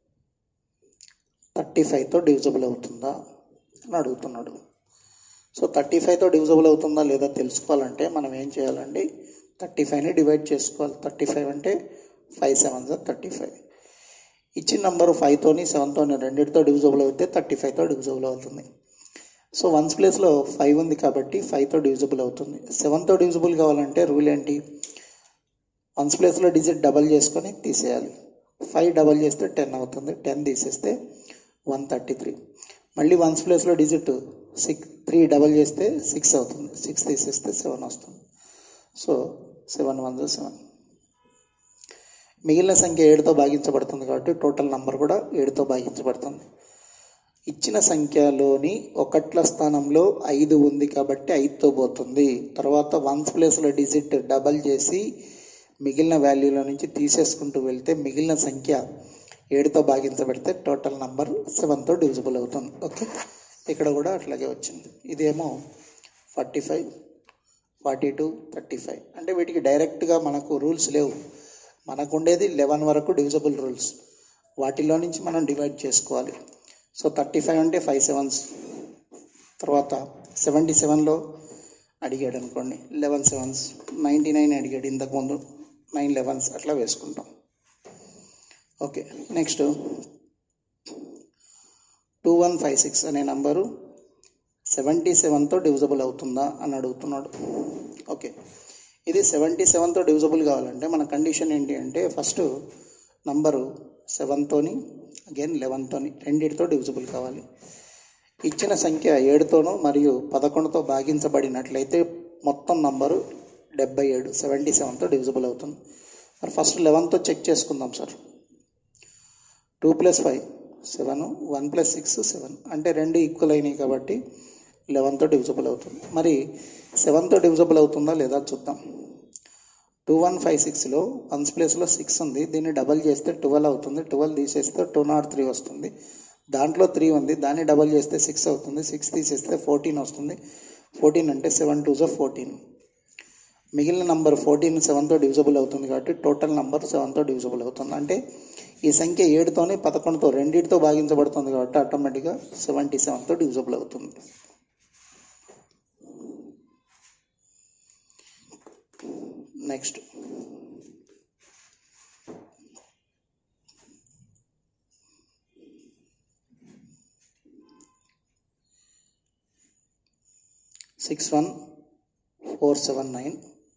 థర్టీ ఫైవ్తో డివిజబుల్ అవుతుందా అని అడుగుతున్నాడు సో థర్టీ ఫైవ్తో డివిజబుల్ అవుతుందా లేదా తెలుసుకోవాలంటే మనం ఏం చేయాలండి థర్టీ ఫైవ్ని డివైడ్ చేసుకోవాలి థర్టీ ఫైవ్ అంటే ఫైవ్ సెవెన్ థర్టీ ఫైవ్ ఇచ్చిన నెంబర్ ఫైవ్తోని సెవెన్తోని రెండింటితో డివిజబుల్ అవుతే థర్టీ ఫైవ్తో డివిజబుల్ అవుతుంది సో వన్స్ ప్లేస్లో ఫైవ్ ఉంది కాబట్టి ఫైవ్తో డివిజబుల్ అవుతుంది సెవెన్తో డివిజబుల్ కావాలంటే రూల్ ఏంటి వన్స్ ప్లేస్లో డిజిట్ డబల్ చేసుకొని తీసేయాలి ఫైవ్ డబల్ చేస్తే టెన్ అవుతుంది టెన్ తీసేస్తే వన్ థర్టీ త్రీ మళ్ళీ వన్స్ ప్లేస్లో డిజిట్ సిక్స్ త్రీ డబల్ చేస్తే సిక్స్ అవుతుంది సిక్స్ తీసేస్తే సెవెన్ వస్తుంది సో సెవెన్ వన్ సెవెన్ మిగిలిన సంఖ్య ఏడుతో భాగించబడుతుంది కాబట్టి టోటల్ నంబర్ కూడా ఏడుతో భాగించబడుతుంది ఇచ్చిన సంఖ్యలోని ఒకట్ల స్థానంలో ఐదు ఉంది కాబట్టి ఐదుతో పోతుంది తర్వాత వన్స్ ప్లేస్లో డిజిట్ డబల్ చేసి మిగిలిన వాల్యూలో నుంచి తీసేసుకుంటూ వెళ్తే మిగిలిన సంఖ్య ఏడుతో భాగించబడితే టోటల్ నంబర్ సెవెన్తో డివిజిబుల్ అవుతుంది ఓకే ఇక్కడ కూడా అట్లాగే వచ్చింది ఇదేమో forty five forty two thirty five అంటే వీటికి డైరెక్ట్గా మనకు రూల్స్ లేవు మనకు ఉండేది లెవెన్ వరకు డివిజబుల్ రూల్స్ వాటిలో నుంచి మనం డివైడ్ చేసుకోవాలి సో థర్టీ ఫైవ్ అంటే ఫైవ్ సెవెన్స్ తర్వాత సెవెంటీ సెవెన్లో అడిగాడు అనుకోండి లెవెన్ సెవెన్స్ నైంటీ నైన్ అడిగాడు ఇంతకుముందు నైన్ లెవెన్స్ అట్లా వేసుకుంటాం okay next two one five six అనే నంబరు సెవెంటీ సెవెన్తో డివిజబుల్ అవుతుందా అని అడుగుతున్నాడు ఓకే ఇది సెవెంటీ సెవెన్తో డివిజబుల్ కావాలంటే మన కండిషన్ ఏంటి అంటే ఫస్ట్ నంబరు సెవెన్తోని అగైన్ లెవెన్తోని రెండింటితో డివిజబుల్ కావాలి ఇచ్చిన సంఖ్య ఏడుతోనూ మరియు పదకొండుతో భాగించబడినట్లయితే మొత్తం నంబరు డెబ్బై ఏడు సెవెంటీ సెవెన్తో డివిజబుల్ అవుతుంది మరి ఫస్ట్ లెవెన్తో చెక్ చేసుకుందాం sir two plus five seven one plus six seven అంటే రెండు ఈక్వల్ అయినాయి కాబట్టి లెవెన్తో డివిజబుల్ అవుతుంది మరి సెవెన్తో డివిజబుల్ అవుతుందా లేదా చూద్దాం టూ వన్ ఫైవ్ సిక్స్లో వన్స్ ప్లేస్లో సిక్స్ ఉంది దీన్ని డబల్ చేస్తే ట్వెల్వ్ అవుతుంది ట్వెల్వ్ తీసేస్తే టూ నాట్ త్రీ వస్తుంది దాంట్లో త్రీ ఉంది దాన్ని డబల్ చేస్తే సిక్స్ అవుతుంది సిక్స్ తీసేస్తే ఫోర్టీన్ వస్తుంది ఫోర్టీన్ అంటే సెవెన్ టూ జో ఫోర్టీన్ మిగిలిన నంబర్ ఫోర్టీన్ సెవెన్తో డివిజబుల్ అవుతుంది కాబట్టి టోటల్ నంబర్ సెవెన్తో డివిజబుల్ అవుతుంది అంటే ఈ సంఖ్య ఏడుతోని పదకొండుతో రెండింటితో భాగించబడుతుంది కాబట్టి ఆటోమేటిక్గా సెవెంటీ సెవెన్తో డివిజబుల్ అవుతుంది next six one four seven nine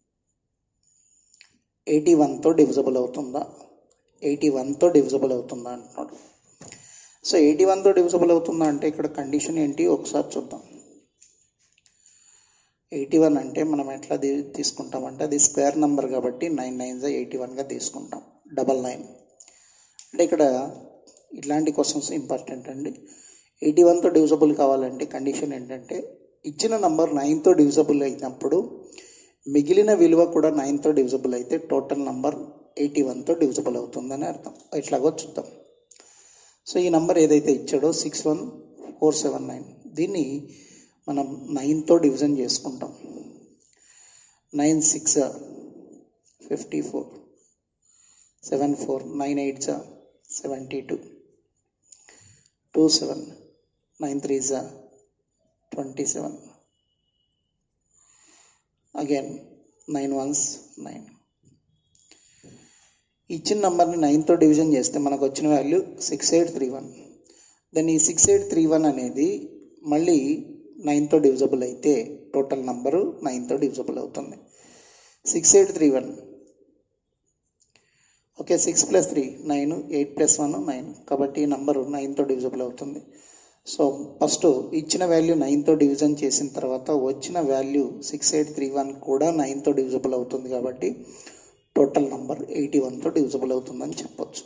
eighty వన్తో డివిజబుల్ అవుతుందా ఎయిటీ వన్తో డివిజబుల్ అవుతుందా అంటున్నాడు సో ఎయిటీ వన్తో డివిజబుల్ అవుతుందా అంటే ఇక్కడ కండిషన్ ఏంటి ఒకసారి చూద్దాం ఎయిటీ వన్ అంటే మనం ఎట్లా తీ- తీసుకుంటామంటే అది స్క్వేర్ నెంబర్ కాబట్టి నైన్ నైన్ ఎయిటీ వన్గా తీసుకుంటాం డబల్ నైన్ అంటే ఇక్కడ ఇట్లాంటి క్వశ్చన్స్ ఇంపార్టెంట్ అండి ఎయిటీ వన్తో డివిజబుల్ కావాలంటే కండిషన్ ఏంటంటే ఇచ్చిన నంబర్ నైన్తో డివిజబుల్ అయినప్పుడు మిగిలిన విలువ కూడా నైన్తో డివిజబుల్ అయితే టోటల్ నంబర్ ఎయిటీ వన్తో డివిజబుల్ అవుతుందని అర్థం ఎట్లాగో చూద్దాం సో ఈ నంబర్ ఏదైతే ఇచ్చాడో six one four seven nine దీన్ని మనం నైన్తో డివిజన్ చేసుకుంటాం nine six fifty four seven four nine eight seventy two two seven nine three twenty seven again nine ones nine ఇచ్చిన నంబర్ని నైన్తో డివిజన్ చేస్తే మనకు వచ్చిన value six eight three one then ఈ సిక్స్ ఎయిట్ త్రీ వన్ అనేది మళ్ళీ నైన్తో డివిజబుల్ అయితే టోటల్ నంబరు నైన్తో డివిజబుల్ అవుతుంది six eight three one okay six plus three nine eight plus one nine కాబట్టి ఈ నంబరు నైన్తో డివిజబుల్ అవుతుంది సో ఫస్ట్ ఇచ్చిన వాల్యూ నైన్తో డివిజన్ చేసిన తర్వాత వచ్చిన value six eight three one కూడా నైన్తో డివిజబుల్ అవుతుంది కాబట్టి టోటల్ నంబర్ ఎయిటీ వన్తో డివిజబుల్ అవుతుందని చెప్పొచ్చు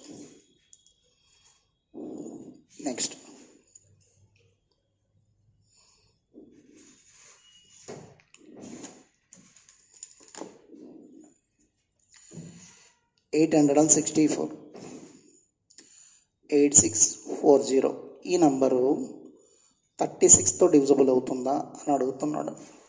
next eight hundred and sixty four eight six four zero ఈ నంబరు థర్టీ సిక్స్తో డివిజబుల్ అవుతుందా అని అడుగుతున్నాడు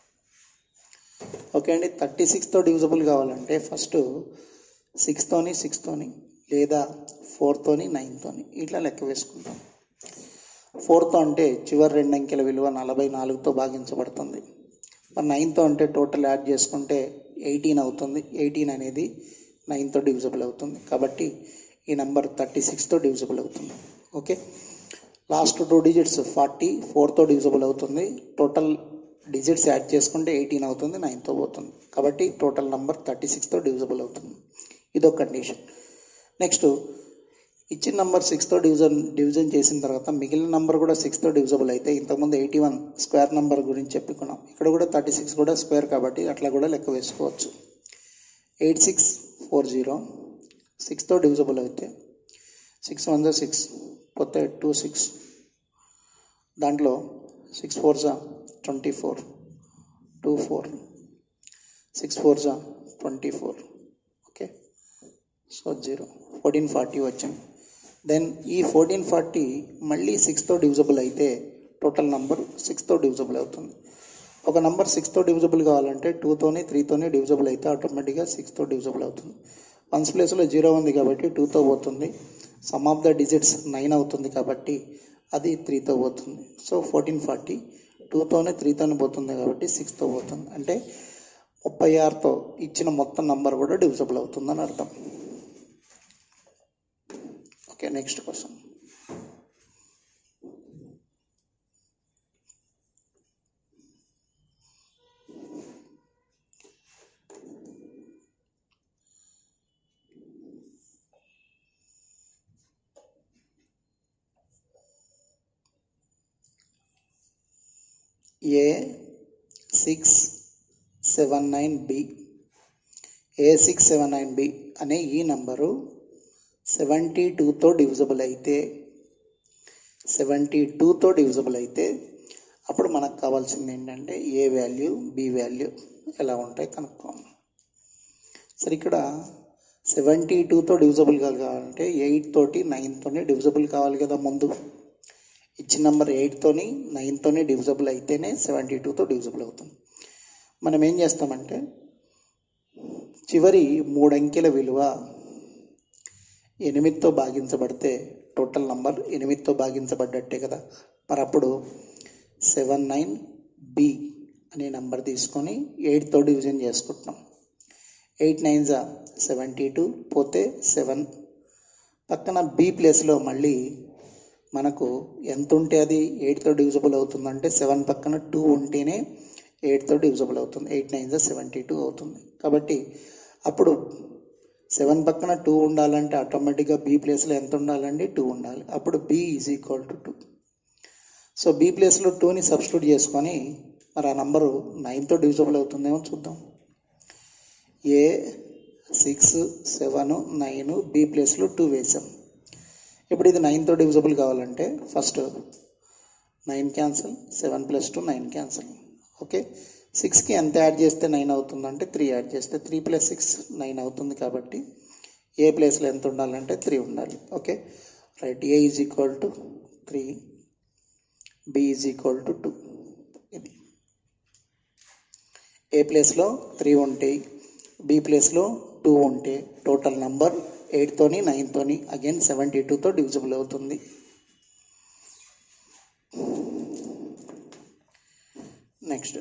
ఓకే అండి థర్టీ సిక్స్తో డివిజబుల్ కావాలంటే ఫస్ట్ సిక్స్తోని సిక్స్తోని లేదా ఫోర్తోని నైన్తోని ఇట్లా లెక్క వేసుకుంటాం ఫోర్తో అంటే చివరి రెండు అంకెల విలువ నలభై నాలుగుతో భాగించబడుతుంది మరి నైన్తో అంటే టోటల్ యాడ్ చేసుకుంటే ఎయిటీన్ అవుతుంది ఎయిటీన్ అనేది నైన్తో డివిజబుల్ అవుతుంది కాబట్టి ఈ నెంబర్ థర్టీ సిక్స్తో డివిజబుల్ అవుతుంది okay last two digits forty ఫోర్తో డివిజబుల్ అవుతుంది టోటల్ డిజిట్స్ యాడ్ చేసుకుంటే ఎయిటీన్ అవుతుంది నైన్తో పోతుంది కాబట్టి టోటల్ నెంబర్ థర్టీ సిక్స్తో డివిజబుల్ అవుతుంది ఇదొక కండిషన్ నెక్స్ట్ ఇచ్చిన నంబర్ సిక్స్తో డివిజన్ డివిజన్ చేసిన తర్వాత మిగిలిన నంబర్ కూడా సిక్స్తో డివిజబుల్ అయితే ఇంతకుముందు ఎయిటీ వన్ స్క్వేర్ నంబర్ గురించి చెప్పుకున్నాం ఇక్కడ కూడా థర్టీ సిక్స్ కూడా స్క్వేర్ కాబట్టి అట్లా కూడా లెక్క వేసుకోవచ్చు ఎయిట్ సిక్స్ ఫోర్ జీరో సిక్స్తో డివిజబుల్ అయితే సిక్స్ వన్ జా సిక్స్ పోతే టూ సిక్స్ దాంట్లో సిక్స్ ఫోర్ జా twenty four two four six four జా twenty four okay so zero fourteen forty వచ్చింది దెన్ ఈ ఫోర్టీన్ ఫార్టీ మళ్ళీ సిక్స్తో డివిజబుల్ అయితే టోటల్ నంబర్ సిక్స్తో డివిజబుల్ అవుతుంది ఒక నంబర్ సిక్స్తో డివిజబుల్ కావాలంటే టూతోని త్రీతోని డివిజబుల్ అయితే ఆటోమేటిక్గా సిక్స్తో డివిజబుల్ అవుతుంది వన్స్ ప్లేస్లో జీరో ఉంది కాబట్టి టూతో పోతుంది sum of the digits nine అవుతుంది కాబట్టి అది త్రీతో పోతుంది సో ఫోర్టీన్ ఫార్టీ టూతోనే త్రీతోనే పోతుంది కాబట్టి సిక్స్తో పోతుంది అంటే ముప్పై ఆరుతో ఇచ్చిన మొత్తం నంబర్ కూడా డివిజబుల్ అవుతుందని అర్థం okay next question A six seven nine B A six seven nine B అనే ఈ నంబరు సెవెంటీ టూతో డివిజబుల్ అయితే సెవెంటీ టూతో డివిజబుల్ అయితే అప్పుడు మనకు కావాల్సింది ఏంటంటే ఏ వాల్యూ బి వాల్యూ ఎలా ఉంటాయి కనుక్కోవాలి సరే ఇక్కడ సెవెంటీ టూతో డివిజబుల్ కావాలంటే ఎయిట్ తోటి నైన్ తోని డివిజబుల్ కావాలి కదా ముందు ఇచ్చిన నెంబర్ ఎయిట్తోని నైన్తోని డివిజబుల్ అయితేనే సెవెంటీ టూతో డివిజబుల్ అవుతుంది మనం ఏం చేస్తామంటే చివరి మూడు అంకెల విలువ ఎనిమిదితో భాగించబడితే టోటల్ నంబర్ ఎనిమిదితో భాగించబడ్డట్టే కదా మరి అప్పుడు సెవెన్ నైన్ బి అనే నంబర్ తీసుకొని ఎయిట్తో డివిజన్ చేసుకుంటున్నాం ఎయిట్ నైన్ జా సెవెంటీ టూ పోతే సెవెన్ పక్కన బి ప్లేస్లో మళ్ళీ మనకు ఎంత ఉంటే అది ఎయిట్తో డివిజబుల్ అవుతుందంటే సెవెన్ పక్కన టూ ఉంటేనే ఎయిట్తో డివిజబుల్ అవుతుంది ఎయిట్ నైన్ జా సెవెంటీ టూ అవుతుంది కాబట్టి అప్పుడు సెవెన్ పక్కన టూ ఉండాలంటే ఆటోమేటిక్గా బి ప్లేస్లో ఎంత ఉండాలండి టూ ఉండాలి అప్పుడు B is equal to two so B ప్లేస్లో టూని సబ్స్టిట్యూట్ చేసుకొని మరి ఆ నంబరు నైన్తో డివిజబుల్ అవుతుందేమో చూద్దాం A six seven nine B ప్లేస్లో టూ వేసాం ఇప్పుడు ఇది నైన్తో డివిజబుల్ కావాలంటే first nine cancel seven plus two nine cancel okay సిక్స్కి ఎంత యాడ్ చేస్తే నైన్ అవుతుందంటే త్రీ యాడ్ చేస్తే త్రీ ప్లస్ సిక్స్ నైన్ అవుతుంది కాబట్టి ఏ ప్లేస్లో ఎంత ఉండాలంటే త్రీ ఉండాలి okay right A is equal to three B is equal to two ఇది ఏ ప్లేస్లో త్రీ ఉంటాయి బి ప్లేస్లో టూ ఉంటే టోటల్ నంబర్ ఎయిట్తోని నైన్తోని అగైన్ సెవెంటీ టూతో డివిజిబుల్ అవుతుంది next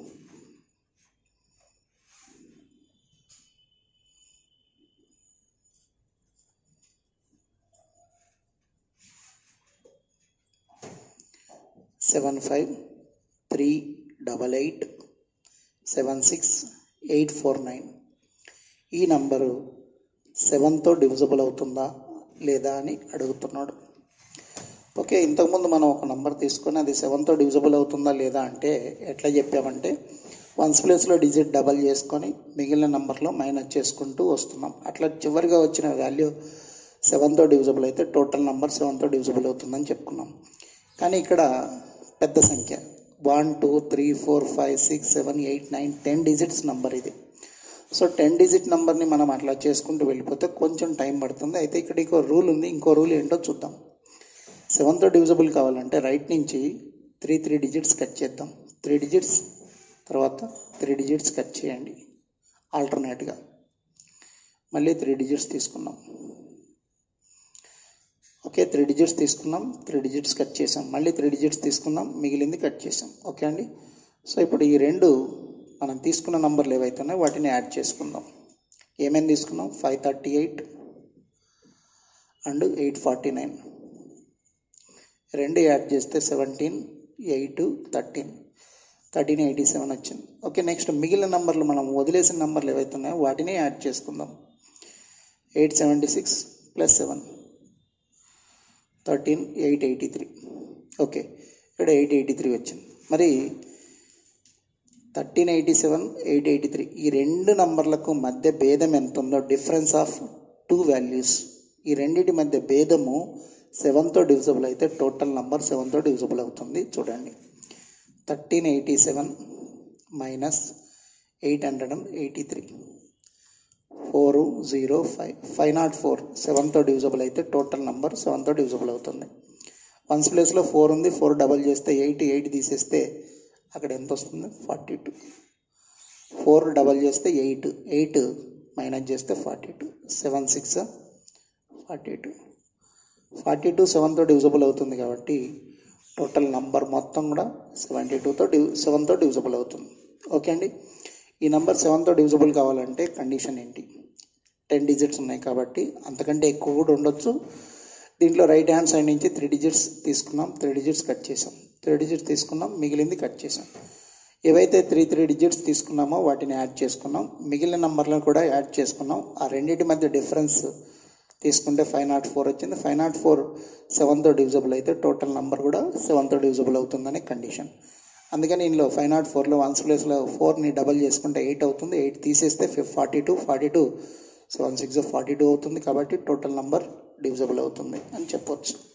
seven five three double eight seven six eight four nine ఈ number సెవెన్తో డివిజబుల్ అవుతుందా లేదా అని అడుగుతున్నాడు ఓకే ఇంతకుముందు మనం ఒక నంబర్ తీసుకొని అది సెవెన్తో డివిజబుల్ అవుతుందా లేదా అంటే ఎట్లా చెప్పామంటే వన్స్ ప్లేస్లో డిజిట్ డబల్ చేసుకొని మిగిలిన నంబర్లో మైనస్ చేసుకుంటూ వస్తున్నాం అట్లా చివరిగా వచ్చిన వాల్యూ సెవెన్తో డివిజబుల్ అయితే టోటల్ నంబర్ సెవెన్తో డివిజబుల్ అవుతుందని చెప్పుకున్నాం కానీ ఇక్కడ పెద్ద సంఖ్య one two three four five six seven eight nine ten digits number ఇది సో టెన్ డిజిట్ నెంబర్ని మనం అట్లా చేసుకుంటూ వెళ్ళిపోతే కొంచెం టైం పడుతుంది అయితే ఇక్కడ ఇంకో రూల్ ఉంది ఇంకో రూల్ ఏంటో చూద్దాం సెవెన్తో డివిజబుల్ కావాలంటే రైట్ నుంచి త్రీ త్రీ డిజిట్స్ కట్ చేద్దాం త్రీ డిజిట్స్ తర్వాత త్రీ డిజిట్స్ కట్ చేయండి ఆల్టర్నేట్గా మళ్ళీ త్రీ డిజిట్స్ తీసుకున్నాం ఓకే త్రీ డిజిట్స్ తీసుకున్నాం త్రీ డిజిట్స్ కట్ చేసాం మళ్ళీ త్రీ డిజిట్స్ తీసుకున్నాం మిగిలింది కట్ చేసాం ఓకే అండి సో ఇప్పుడు ఈ రెండు మనం తీసుకున్న నంబర్లు ఏవైతే ఉన్నాయో వాటిని యాడ్ చేసుకుందాం ఏమేమి తీసుకున్నాం five thirty eight and eight forty nine రెండు యాడ్ చేస్తే seventeen eight thirteen thirteen eighty seven వచ్చింది ఓకే నెక్స్ట్ మిగిలిన నంబర్లు మనం వదిలేసిన నంబర్లు ఏవైతే ఉన్నాయో వాటిని యాడ్ చేసుకుందాం eight seventy six plus seven thirteen eight eighty three okay ఇక్కడ ఎయిట్ ఎయిటీ త్రీ వచ్చింది మరి thirteen eighty seven eight eighty three ఈ రెండు నంబర్లకు మధ్య భేదం ఎంత ఉందో డిఫరెన్స్ ఆఫ్ టూ వాల్యూస్ ఈ రెండింటి మధ్య భేదము సెవెన్తో డివిజబుల్ అయితే టోటల్ నంబర్ సెవెన్తో డివిజబుల్ అవుతుంది చూడండి thirteen eighty seven minus eight hundred and eighty three four zero five five nought four సెవెన్తో డివిజబుల్ అయితే టోటల్ నంబర్ సెవెన్తో డివిజబుల్ అవుతుంది వన్స్ ప్లేస్లో ఫోర్ ఉంది ఫోర్ డబల్ చేస్తే ఎయిట్ ఎయిట్ తీసేస్తే అక్కడ ఎంత వస్తుంది ఫార్టీ టూ ఫోర్ డబల్ చేస్తే ఎయిట్ ఎయిట్ మైనస్ చేస్తే forty two seven six forty two forty two సెవెన్తో డివిజబుల్ అవుతుంది కాబట్టి టోటల్ నంబర్ మొత్తం కూడా సెవెంటీ టూతో డివ్ సెవెన్తో డివిజబుల్ అవుతుంది ఓకే అండి ఈ నంబర్ సెవెన్తో డివిజబుల్ కావాలంటే కండిషన్ ఏంటి టెన్ డిజిట్స్ ఉన్నాయి కాబట్టి అంతకంటే ఎక్కువ కూడా ఉండొచ్చు దీంట్లో రైట్ హ్యాండ్ సైడ్ నుంచి త్రీ డిజిట్స్ తీసుకున్నాం త్రీ డిజిట్స్ కట్ చేసాం త్రీ డిజిట్స్ తీసుకున్నాం మిగిలింది కట్ చేసాం ఏవైతే త్రీ త్రీ డిజిట్స్ తీసుకున్నామో వాటిని యాడ్ చేసుకున్నాం మిగిలిన నంబర్లను కూడా యాడ్ చేసుకున్నాం ఆ రెండింటి మధ్య డిఫరెన్స్ తీసుకుంటే ఫైవ్ నాట్ ఫోర్ వచ్చింది ఫైవ్ నాట్ ఫోర్ సెవెన్తో డివిజబుల్ అయితే టోటల్ నంబర్ కూడా సెవెన్తో డివిజబుల్ అవుతుందని కండిషన్ అందుకని ఇందులో ఫైవ్ నాట్ ఫోర్లో వన్స్ ప్లేస్లో ఫోర్ని డబల్ చేసుకుంటే ఎయిట్ అవుతుంది ఎయిట్ తీసేస్తే forty two forty two seven six forty two అవుతుంది కాబట్టి టోటల్ నంబర్ డివిజబుల్ అవుతుంది అని చెప్పొచ్చు